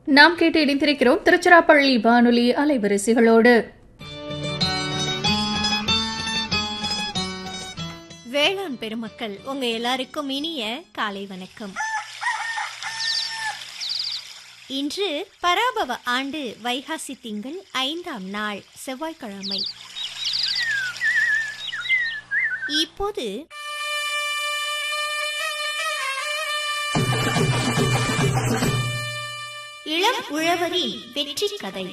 நாம் கேட்டு இணைந்திருக்கிறோம் திருச்சிராப்பள்ளி வானொலி அலைவரிசைகளோடு வேளாண் பெருமக்கள் உங்க எல்லாருக்கும் இனிய காலை வணக்கம் இன்று பராபவ ஆண்டு வைகாசி திங்கள் ஐந்தாம் நாள் செவ்வாய்க்கிழமை இப்போது இளம் உழவரின் வெற்றி கதை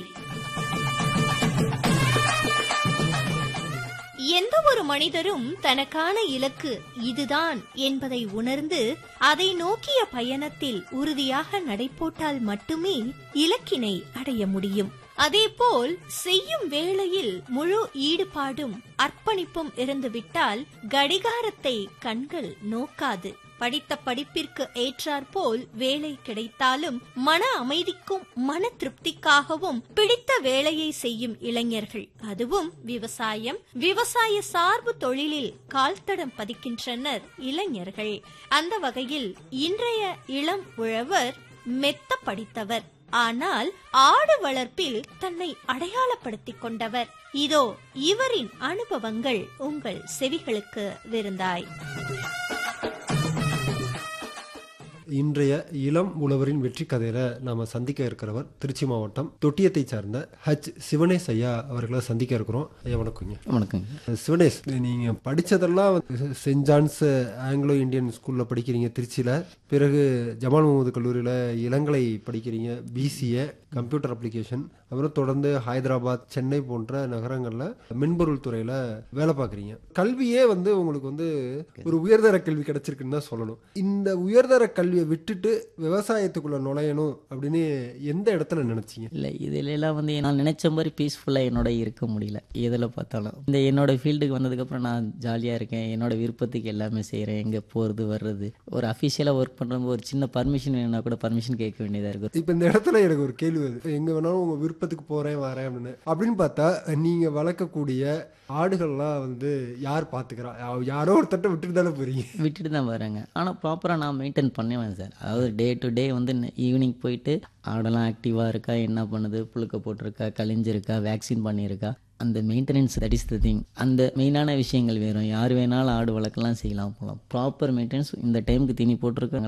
எந்த ஒரு மனிதரும் தனக்கான இலக்கு இதுதான் என்பதை உணர்ந்து அதை நோக்கிய பயணத்தில் உறுதியாக நடைபோட்டால் மட்டுமே இலக்கினை அடைய முடியும் அதேபோல் செய்யும் வேளையில் முழு ஈடுபாடும் அர்ப்பணிப்பும் இருந்துவிட்டால் கடிகாரத்தை கண்கள் நோக்காது படித்த படிப்பிற்கு ஏற்றாற்போல் வேலை கிடைத்தாலும் மன அமைதிக்கும் மன திருப்திக்காகவும் பிடித்த வேலையை செய்யும் இளைஞர்கள் அதுவும் விவசாயம் விவசாய சார்பு தொழிலில் கால்தடம் பதிக்கின்றனர் இளைஞர்கள் அந்த வகையில் இன்றைய இளம் உழவர் மெத்த படித்தவர் ஆனால் ஆடு வளர்ப்பில் தன்னை அடையாளப்படுத்திக் கொண்டவர் இதோ இவரின் அனுபவங்கள் உங்கள் செவிகளுக்கு விருந்தாய் இன்றைய இளம் உழவரின் வெற்றி கதையில நாம சந்திக்க இருக்கிறவர் திருச்சி மாவட்டம் தொட்டியத்தை சார்ந்த ஹச் சிவனேஷ் ஐயா அவர்களை சந்திக்க இருக்கிறோம் ஐயா வணக்கங்க வணக்கங்க சிவனேஷ் நீங்க படிச்சதெல்லாம் வந்து சென்ட் ஜான்ஸ் ஆங்கிலோ இந்தியன் ஸ்கூல்ல படிக்கிறீங்க திருச்சியில பிறகு ஜமால் முகமது கல்லூரியில இளங்கலை படிக்கிறீங்க பிசிஏ கம்ப்யூட்டர் அப்ளிகேஷன் அப்புறம் தொடர்ந்து ஹைதராபாத் சென்னை போன்ற நகரங்கள்ல மென்பொருள் துறையில வேலை பார்க்குறீங்க கல்வியே வந்து உங்களுக்கு வந்து ஒரு உயர்தர கல்வி கிடைச்சிருக்குன்னு தான் சொல்லணும் இந்த உயர்தர கல்வியை விட்டுட்டு விவசாயத்துக்குள்ள நுழையணும் அப்படின்னு எந்த இடத்துல நினைச்சீங்க இல்லை இதுல எல்லாம் வந்து நான் நினைச்ச மாதிரி பீஸ்ஃபுல்லாக என்னோட இருக்க முடியல எதில் பார்த்தாலும் இந்த என்னோட ஃபீல்டுக்கு வந்ததுக்கப்புறம் நான் ஜாலியாக இருக்கேன் என்னோட விருப்பத்துக்கு எல்லாமே செய்கிறேன் எங்கே போகிறது வர்றது ஒரு அஃபிஷியலாக ஒர்க் பண்ணுறப்போ ஒரு சின்ன பர்மிஷன் வேணும்னா கூட பர்மிஷன் கேட்க வேண்டியதாக இருக்கும் இப்போ இந்த இடத்துல எனக்கு ஒரு கேள்வி வருது எங்க வேணாலும் உங்க விருப்பத்துக்கு போறேன் வரேன் அப்படின்னு அப்படின்னு பார்த்தா நீங்க வளர்க்கக்கூடிய ஆடுகள்லாம் வந்து யார் பாத்துக்கிறா யா- யாரோ ஒரு தட்டை விட்டுட்டு தானே போறீங்க விட்டுட்டு தான் வராங்க ஆனால் ப்ராப்பராக நான் மெயின்டைன் பண்ணுவேன் சார் அதாவது டே டு டே வந்து ஈவினிங் போயிட்டு ஆடெல்லாம் ஆக்டிவாக இருக்கா என்ன பண்ணுது புழுக்க போட்டிருக்கா கழிஞ்சிருக்கா வேக்சின் பண்ணியிருக்கா அந்த maintenance that is the thing அந்த மெயினான விஷயங்கள் வேணும் யார் வேணாலும் ஆடு வளர்க்கலாம் செய்யலாம் போகலாம் ப்ராப்பர் மெயின்டெனன்ஸ் இந்த டைமுக்கு தீனி போட்டிருக்காங்க